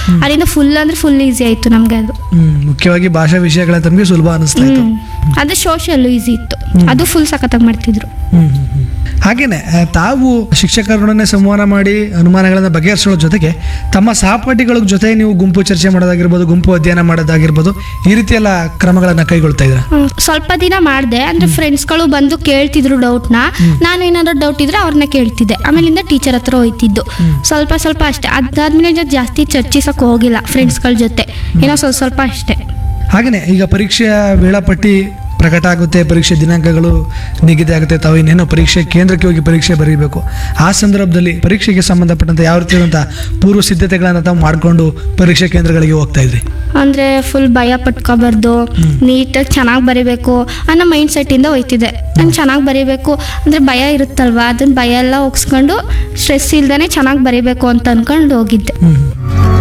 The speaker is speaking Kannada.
ಅದರಿಂದ ಫುಲ್ ಅಂದ್ರೆ ಫುಲ್ ಈಸಿ ಆಯ್ತು ನಮ್ಗೆ ಅದು ಹ್ಮ್ ಮುಖ್ಯವಾಗಿ ಭಾಷಾ ವಿಷಯಗಳ ತಮಗೆ ಸುಲಭ ಅನಿಸ್ತಾ ಇತ್ತು ಹ್ಮ್ ಅದು ಸೋಷಿಯಲ್ ಈಸಿ ಇತ್ತು ಅದು ಫುಲ್ ಸಖತ್ತಾಗಿ ಮಾಡ್ತಿದ್ರು ಹ್ಮ್, ಹ್ಮ್, ಹ್ಮ್. ಹಾಗೇನೆ ಆ, ತಾವು ಶಿಕ್ಷಕರೊಡನೆ ಸಂವಹನ ಮಾಡಿ ಅನುಮಾನಗಳನ್ನು ಬಗೆಹರಿಸೋದ್ರ ಜೊತೆಗೆ ತಮ್ಮ ಸಹಪಾಠಿಗಳ ಜೊತೆ ನೀವು ಗುಂಪು ಚರ್ಚೆ ಮಾಡೋದಾಗಿರ್ಬೋದು ಗುಂಪು ಅಧ್ಯಯನ ಮಾಡೋದಾಗಿರ್ಬೋದು ಈ ರೀತಿ ಎಲ್ಲ ಕ್ರಮಗಳನ್ನು ಕೈಗೊಳ್ತಾ ಇದ್ರ ಹ್ಮ್. ಸ್ವಲ್ಪ ದಿನ ಮಾಡಿದೆ ಅಂದ್ರೆ ಫ್ರೆಂಡ್ಸ್ಗಳು ಬಂದು ಕೇಳ್ತಿದ್ರು ಡೌಟ್ನ ನಾನು ಏನಾದ್ರು ಡೌಟ್ ಇದ್ರೆ ಅವ್ರನ್ನ ಕೇಳ್ತಿದ್ದೆ ಆಮೇಲಿಂದ ಟೀಚರ್ ಹತ್ರ ಹೋಯ್ತಿದ್ದು ಸ್ವಲ್ಪ ಸ್ವಲ್ಪ ಅಷ್ಟೇ ಅದಾದ್ಮೇಲೆ ಜೊ- ಜಾಸ್ತಿ ಚರ್ಚಿಸಕ್ ಹೋಗಿಲ್ಲ ಫ್ರೆಂಡ್ಸ್ಗಳ ಜೊತೆ ಏನೋ ಸ್ವಲ್ಪ ಸ್ವಲ್ಪ ಅಷ್ಟೇ ಹಾಗೇನೆ ಈಗ ಪರೀಕ್ಷೆಯ ವೇಳಾಪಟ್ಟಿ ಪ್ರಕಟ ಆಗುತ್ತೆ ಪರೀಕ್ಷೆ ದಿನಾಂಕಗಳು ನಿಗದಿ ಆಗುತ್ತೆ ತಾವು ಇನ್ನೇನೋ ಪರೀಕ್ಷೆ ಕೇಂದ್ರಕ್ಕೆ ಹೋಗಿ ಪರೀಕ್ಷೆ ಬರೀಬೇಕು ಆ ಸಂದರ್ಭದಲ್ಲಿ ಪರೀಕ್ಷೆಗೆ ಸಂಬಂಧಪಟ್ಟಂತೆ ಯಾವ ರೀತಿಯಾದಂಥ ಪೂರ್ವ ಸಿದ್ಧತೆಗಳನ್ನು ತಾವು ಮಾಡಿಕೊಂಡು ಪರೀಕ್ಷೆ ಕೇಂದ್ರಗಳಿಗೆ ಹೋಗ್ತಾ ಇದ್ರಿ ಅಂದ್ರೆ ಫುಲ್ ಭಯ ಪಟ್ಕೋಬಾರ್ದು ನೀಟಾಗಿ ಚೆನ್ನಾಗಿ ಬರಿಬೇಕು ಅನ್ನೋ ಮೈಂಡ್ ಸೆಟ್ಟಿಂದ ಹೋಯ್ತಿದ್ದೆ ನಾನು ಚೆನ್ನಾಗಿ ಬರಿಬೇಕು ಅಂದ್ರೆ ಭಯ ಇರುತ್ತಲ್ವಾ ಅದನ್ನ ಭಯ ಎಲ್ಲ ಹೋಗ್ಸ್ಕೊಂಡು ಸ್ಟ್ರೆಸ್ ಇಲ್ದೇ ಚೆನ್ನಾಗಿ ಬರಿಬೇಕು ಅಂತ ಅನ್ಕೊಂಡು ಹೋಗಿದ್ದೆ ಹ್ಮ್